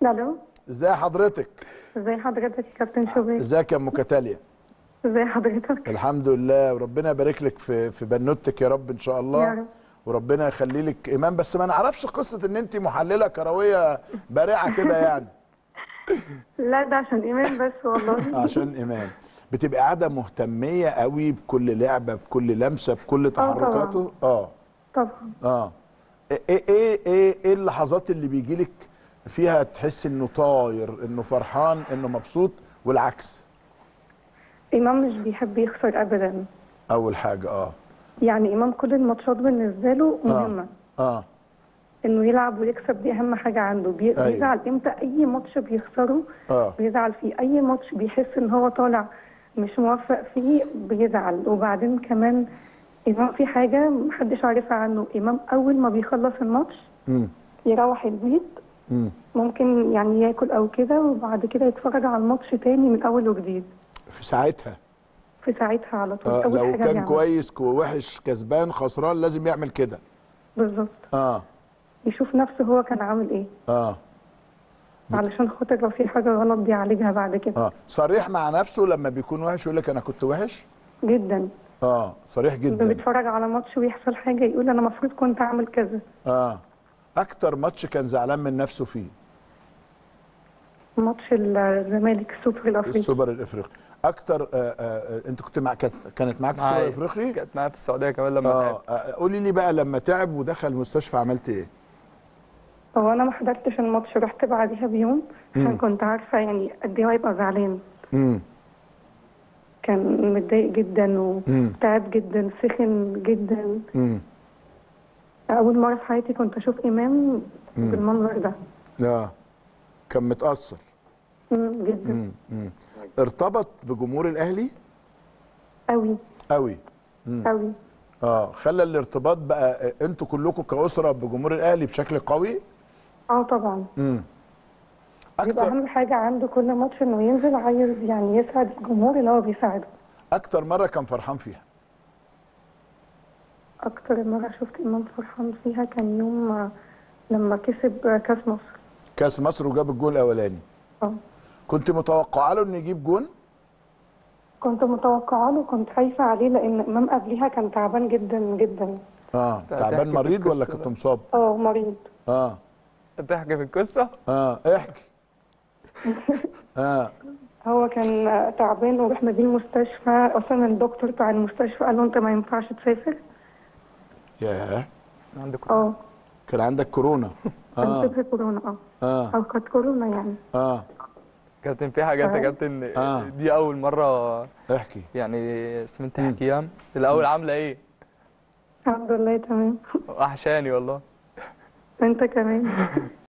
الو ازي حضرتك ازي حضرتك يا كابتن شوبير ازيك يا ام كتاليا ازي حضرتك الحمد لله وربنا يبارك لك في في بنوتك يا رب ان شاء الله يا رب. وربنا يخلي لك ايمان بس ما نعرفش قصه ان انت محلله كرويه بارعه كده يعني لا ده عشان ايمان بس والله عشان ايمان بتبقى قاعده مهتميه قوي بكل لعبه بكل لمسه بكل طبعاً. تحركاته اه طبعا اه ايه ايه ايه ايه اللحظات اللي بيجي لك فيها تحس انه طاير انه فرحان انه مبسوط والعكس امام مش بيحب يخسر ابدا اول حاجه اه يعني امام كل الماتشات بالنسبه له مهمه اه انه يلعب ويكسب دي اهم حاجه عنده بي... أيوة. بيزعل امتى اي ماتش بيخسره اه بيزعل فيه اي ماتش بيحس ان هو طالع مش موفق فيه بيزعل وبعدين كمان امام في حاجه محدش عارفها عنه امام اول ما بيخلص الماتش امم يروح البيت امم ممكن يعني ياكل او كده وبعد كده يتفرج على الماتش تاني من اول وجديد في ساعتها في ساعتها على طول آه اول لو حاجه كان بيعملها. كويس كو- وحش كسبان خسران لازم يعمل كده بالظبط اه يشوف نفسه هو كان عامل ايه اه علشان خاطر لو في حاجه غلط بيعالجها بعد كده اه صريح مع نفسه لما بيكون وحش يقول لك انا كنت وحش جدا اه صريح لما جدا بيتفرج على ماتش ويحصل حاجه يقول انا المفروض كنت اعمل كذا اه اكتر ماتش كان زعلان من نفسه فيه ماتش الزمالك السوبر الافريقي السوبر الافريقي اكتر آه آه آه انت كنت مع كانت كانت معاك في السوبر معايا. الافريقي كانت معايا في السعوديه كمان لما اه تعب آه، قولي لي بقى لما تعب ودخل المستشفى عملت ايه هو انا ما حضرتش الماتش رحت بعديها بيوم عشان مم. كنت عارفه يعني قد ايه هو هيبقى زعلان امم كان متضايق جدا مم. وتعب جدا سخن جدا امم اول مره في حياتي كنت اشوف امام مم. بالمنظر ده اه كان متاثر مم، جدا امم امم ارتبط بجمهور الاهلي قوي قوي مم. قوي اه خلى الارتباط بقى آه، انتوا كلكم كاسره بجمهور الاهلي بشكل قوي اه طبعا امم بيبقى اكتر اهم حاجه عنده كل ماتش انه ينزل عايز يعني يسعد الجمهور اللي هو بيساعده اكتر مره كان فرحان فيها اكتر مره شفت امام فرحان فيها كان يوم آه، لما كسب كاس مصر كاس مصر وجاب الجول الاولاني اه كنت متوقعه له انه يجيب جون كنت متوقعه له كنت خايفه عليه لان امام قبليها كان تعبان جدا جدا اه تحكي تعبان مريض ولا بالقصة كنت بقى. مصاب اه مريض اه تحكي في القصه اه احكي اه هو كان آه، تعبان ورحنا بيه المستشفى اصلا الدكتور بتاع المستشفى قال له انت ما ينفعش تسافر ياه عندك اه كان عندك كورونا كان اه شبه كورونا اه اه او كانت كورونا يعني اه كابتن في حاجات يا آه. كابتن آه. دي اول مره احكي يعني اسمها تحكيها الاول عامله ايه الحمد لله تمام وحشاني والله انت كمان